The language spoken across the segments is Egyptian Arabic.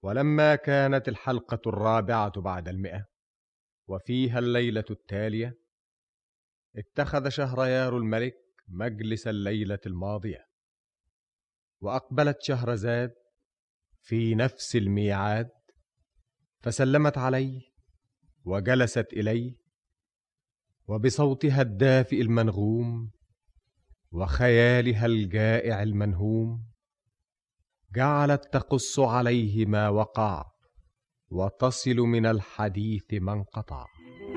ولما كانت الحلقة الرابعة بعد المئة وفيها الليلة التالية اتخذ شهريار الملك مجلس الليلة الماضية وأقبلت شهرزاد في نفس الميعاد فسلمت عليه وجلست إليه وبصوتها الدافئ المنغوم وخيالها الجائع المنهوم جعلت تقص عليه ما وقع وتصل من الحديث ما انقطع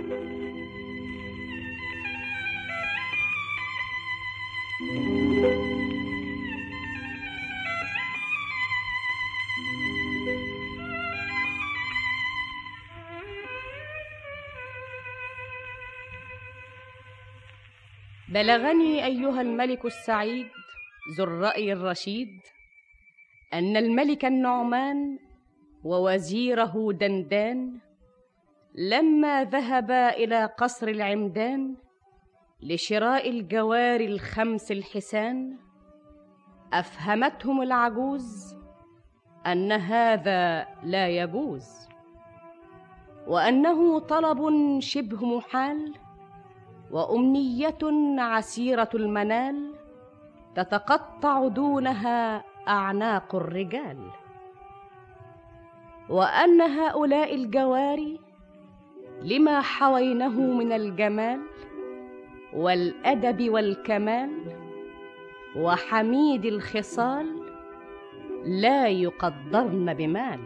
بلغني ايها الملك السعيد ذو الراي الرشيد ان الملك النعمان ووزيره دندان لما ذهبا الى قصر العمدان لشراء الجوار الخمس الحسان افهمتهم العجوز ان هذا لا يجوز وانه طلب شبه محال وامنيه عسيره المنال تتقطع دونها اعناق الرجال وان هؤلاء الجواري لما حوينه من الجمال والادب والكمال وحميد الخصال لا يقدرن بمال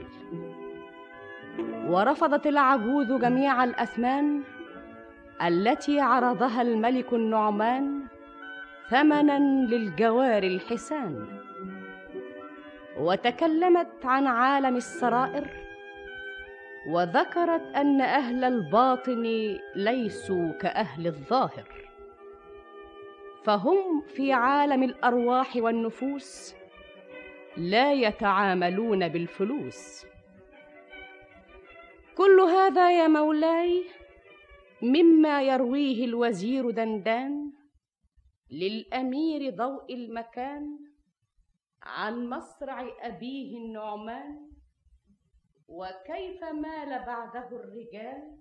ورفضت العجوز جميع الاثمان التي عرضها الملك النعمان ثمنا للجوار الحسان وتكلمت عن عالم السرائر وذكرت ان اهل الباطن ليسوا كاهل الظاهر فهم في عالم الارواح والنفوس لا يتعاملون بالفلوس كل هذا يا مولاي مما يرويه الوزير دندان للامير ضوء المكان عن مصرع ابيه النعمان وكيف مال بعده الرجال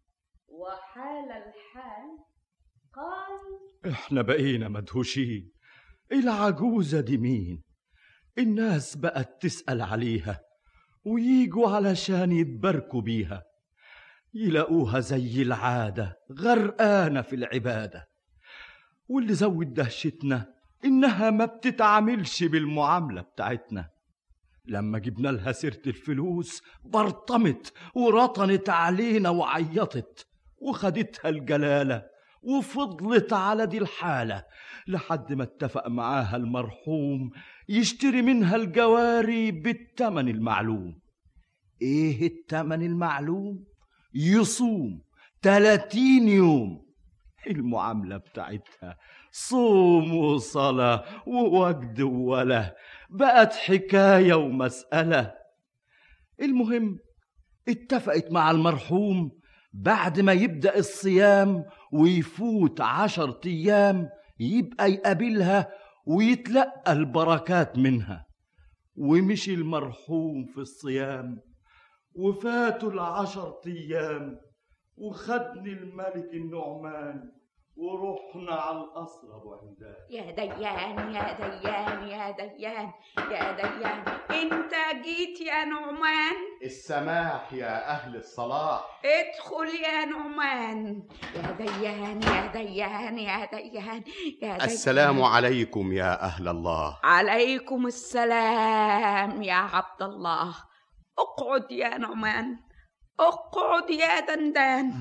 وحال الحال قال احنا بقينا مدهوشين العجوزة دي مين الناس بقت تسأل عليها ويجوا علشان يتباركوا بيها يلاقوها زي العادة غرقانة في العبادة واللي زود دهشتنا إنها ما بتتعاملش بالمعاملة بتاعتنا لما جبنا لها سيرة الفلوس برطمت ورطنت علينا وعيطت وخدتها الجلالة وفضلت على دي الحالة لحد ما اتفق معاها المرحوم يشتري منها الجواري بالتمن المعلوم ايه التمن المعلوم يصوم تلاتين يوم المعاملة بتاعتها صوم وصلاة ووجد ووله بقت حكاية ومسألة المهم اتفقت مع المرحوم بعد ما يبدأ الصيام ويفوت عشر أيام يبقى يقابلها ويتلقى البركات منها ومشي المرحوم في الصيام وفاتوا العشر أيام وخدني الملك النعمان ورحنا على القصر ابو عمدان يا ديان يا ديان يا ديان يا ديان انت جيت يا نعمان السماح يا أهل الصلاح ادخل يا نعمان يا ديان يا ديان يا ديان يا ديان السلام عليكم يا أهل الله عليكم السلام يا عبد الله اقعد يا نعمان اقعد يا دندان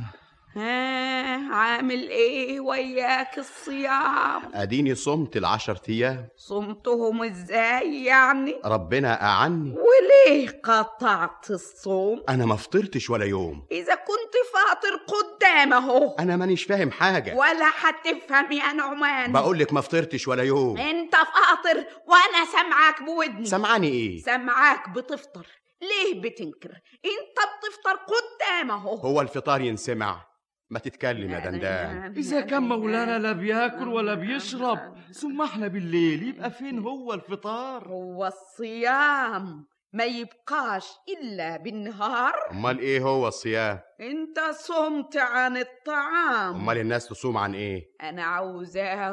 ها عامل ايه وياك الصيام أديني صمت العشر أيام صمتهم ازاي يعني ربنا أعني وليه قطعت الصوم أنا ما فطرتش ولا يوم اذا كنت فاطر قدام اهو أنا مانيش فاهم حاجة ولا هتفهم يا نعمان بقولك ما فطرتش ولا يوم انت فاطر وانا سامعاك بودني سمعاني إيه سامعاك بتفطر ليه بتنكر انت بتفطر قدام اهو هو الفطار ينسمع ما تتكلم يا دندان إذا كان مولانا لا بياكل ولا بيشرب ثم احنا بالليل يبقى فين هو الفطار هو الصيام ما يبقاش إلا بالنهار امال ايه هو الصيام انت صمت عن الطعام امال الناس تصوم عن ايه أنا عاوزاك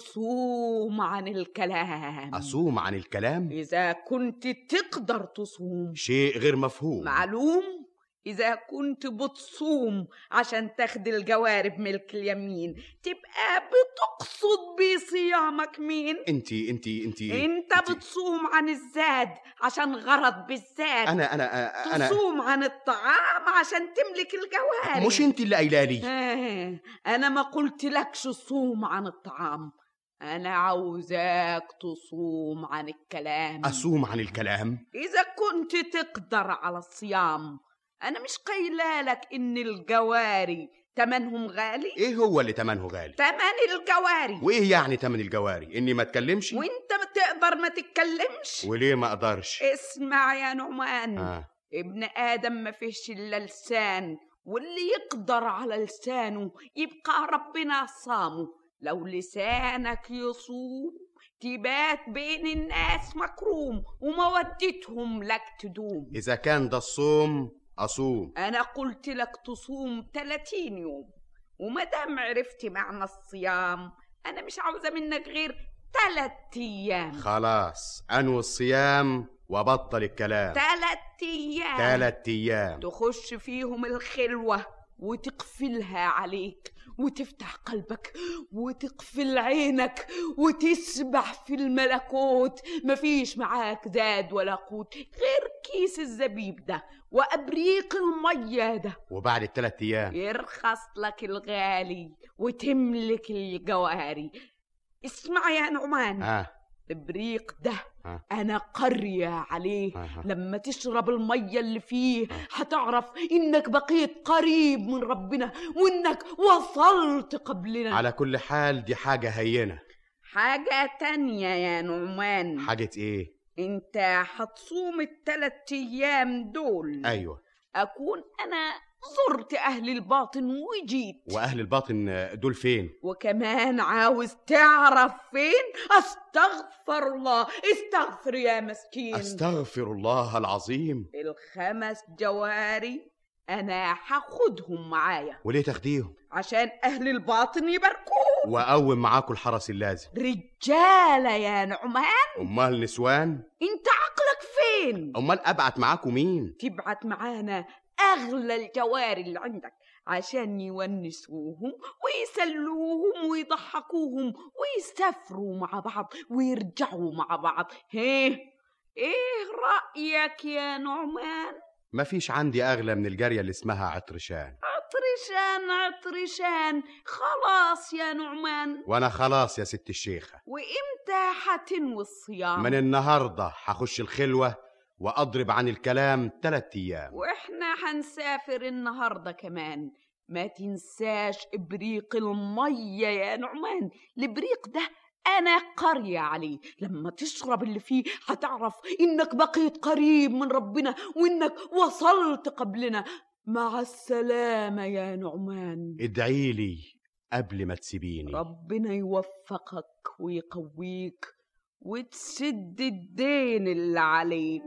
تصوم عن الكلام اصوم عن الكلام إذا كنت تقدر تصوم شيء غير مفهوم معلوم إذا كنت بتصوم عشان تاخد الجوارب ملك اليمين تبقى بتقصد بصيامك مين؟ انتي انتي انتي انت انتي- بتصوم عن الزاد عشان غرض بالذات انا انا انا تصوم عن الطعام عشان تملك الجوارب مش انت اللي قايله لي آه، أنا ما قلت لكش صوم عن الطعام أنا عاوزاك تصوم عن الكلام اصوم عن الكلام إذا كنت تقدر على الصيام أنا مش قايلة لك إن الجواري تمنهم غالي ايه هو اللي تمنه غالي تمن الجواري وايه يعني تمن الجواري اني ما اتكلمش وانت بتقدر ما تتكلمش وليه ما اقدرش اسمع يا نعمان آه. ابن آدم ما فيش إلا لسان واللي يقدر على لسانه يبقى ربنا صامه لو لسانك يصوم تبات بين الناس مكروم ومودتهم لك تدوم اذا كان ده الصوم اصوم أنا قلت لك تصوم 30 يوم وما دام عرفت معنى الصيام أنا مش عاوزة منك غير ثلاث أيام خلاص انوي الصيام وبطل الكلام ثلاث أيام ثلاث ايام تخش فيهم الخلوة وتقفلها عليك وتفتح قلبك وتقفل عينك وتسبح في الملكوت مفيش معاك زاد ولا قوت غير كيس الزبيب ده وأبريق المية ده وبعد الثلاث ايام يرخص لك الغالي وتملك الجواري اسمع يا نعمان اه البريق ده آه. انا قرية عليه آه. لما تشرب المية اللي فيه هتعرف انك بقيت قريب من ربنا وانك وصلت قبلنا على كل حال دي حاجة هينة حاجة تانية يا نعمان حاجة ايه انت هتصوم التلات ايام دول ايوه اكون انا زرت اهل الباطن وجيت واهل الباطن دول فين وكمان عاوز تعرف فين استغفر الله استغفر يا مسكين استغفر الله العظيم الخمس جواري انا هاخدهم معايا وليه تاخديهم عشان اهل الباطن يباركوه واقوم معاكم الحرس اللازم رجاله يا نعمان امال نسوان انت عقلك فين امال ابعت معاكم مين تبعت معانا اغلى الجواري اللي عندك عشان يونسوهم ويسلوهم ويضحكوهم ويسافروا مع بعض ويرجعوا مع بعض هيه ايه رأيك يا نعمان مفيش عندي اغلى من الجارية اللي اسمها عطرشان عطرشان عطرشان خلاص يا نعمان وانا خلاص يا ست الشيخة وامتى حتنوي الصيام من النهاردة هخش الخلوة واضرب عن الكلام تلات ايام واحنا هنسافر النهارده كمان ما تنساش ابريق الميه يا نعمان الابريق ده انا قرية عليه لما تشرب اللي فيه هتعرف انك بقيت قريب من ربنا وانك وصلت قبلنا مع السلامة يا نعمان ادعي لي قبل ما تسيبيني ربنا يوفقك ويقويك وتسد الدين اللي عليك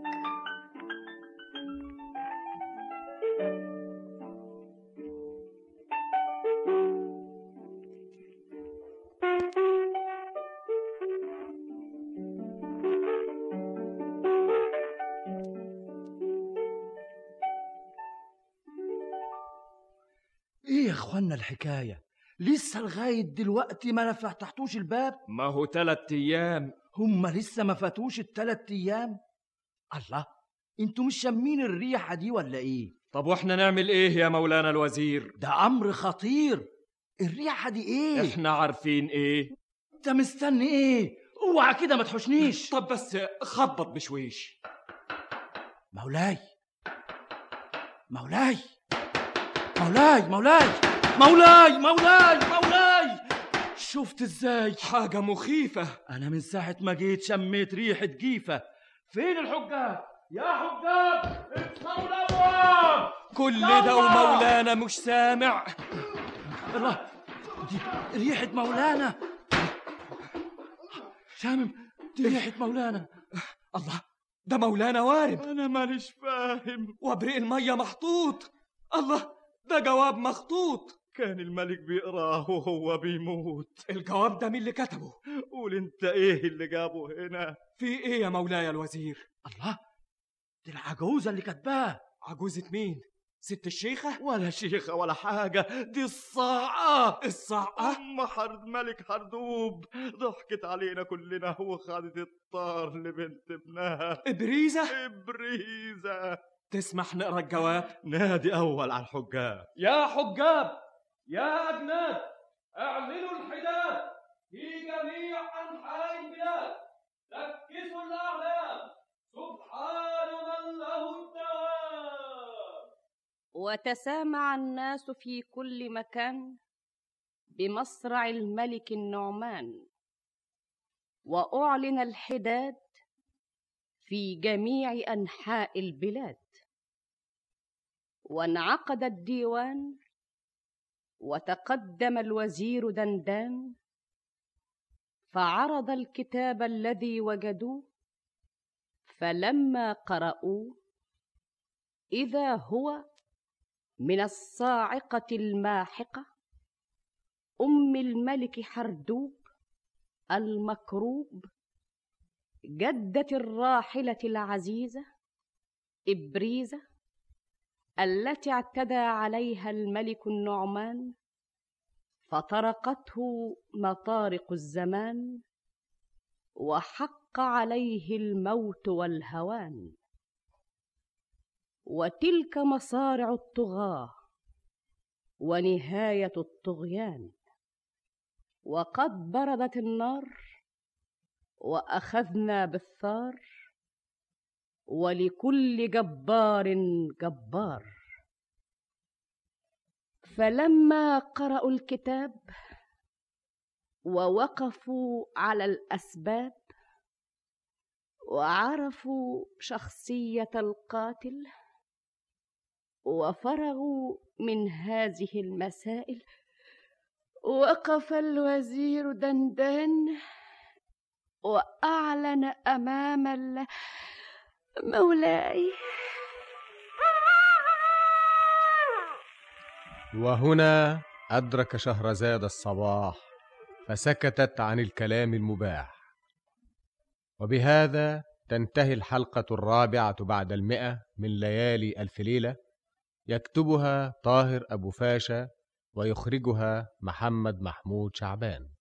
ايه يا اخوانا الحكايه لسه لغايه دلوقتي ما فتحتوش الباب ما هو تلات ايام هما لسه ما فاتوش التلات ايام الله انتوا مش شامين الريحه دي ولا ايه طب واحنا نعمل ايه يا مولانا الوزير ده امر خطير الريحه دي ايه احنا عارفين ايه انت مستني ايه اوعى كده ما تحوشنيش طب بس خبط بشويش مولاي مولاي مولاي مولاي مولاي مولاي مولاي شفت ازاي حاجة مخيفة انا من ساعه ما جيت شميت ريحه جيفه فين الحجاج يا حجاج افتحوا الابواب كل ده ومولانا مش سامع الله دي ريحه مولانا شامم دي ريحه مولانا الله ده مولانا وارد انا مانيش فاهم وبريق المية محطوط الله ده جواب مخطوط كان الملك بيقراه وهو بيموت الجواب ده مين اللي كتبه قول انت ايه اللي جابه هنا في ايه يا مولاي الوزير الله دي العجوزة اللي كاتباه عجوزة مين ست الشيخة ولا شيخة ولا حاجة دي الصاعقة الصعقة أم حرد ملك حردوب ضحكت علينا كلنا وخدت الطار لبنت ابنها إبريزة إبريزة تسمح نقرا الجواب نادي أول على الحجاب يا حجاب يا أجناد اعلنوا الحداد في جميع أنحاء البلاد ركزوا الأعلام سبحان من له الدوام وتسامع الناس في كل مكان بمصرع الملك النعمان واعلن الحداد في جميع انحاء البلاد وانعقد الديوان وتقدم الوزير دندان فعرض الكتاب الذي وجدوه فلما قرأوه إذا هو من الصاعقة الماحقة أم الملك حردوب المكروب جدة الراحلة العزيزة إبريزة التي اعتدى عليها الملك النعمان فطرقته مطارق الزمان وحق عليه الموت والهوان وتلك مصارع الطغاه ونهايه الطغيان وقد بردت النار واخذنا بالثار ولكل جبار جبار فلما قرأوا الكتاب ووقفوا على الأسباب وعرفوا شخصية القاتل وفرغوا من هذه المسائل وقف الوزير دندان وأعلن أمام ال- مولاي وهنا أدرك شهرزاد الصباح فسكتت عن الكلام المباح وبهذا تنتهي الحلقة الرابعة بعد المئة من ليالي ألف ليلة يكتبها طاهر أبو فاشا ويخرجها محمد محمود شعبان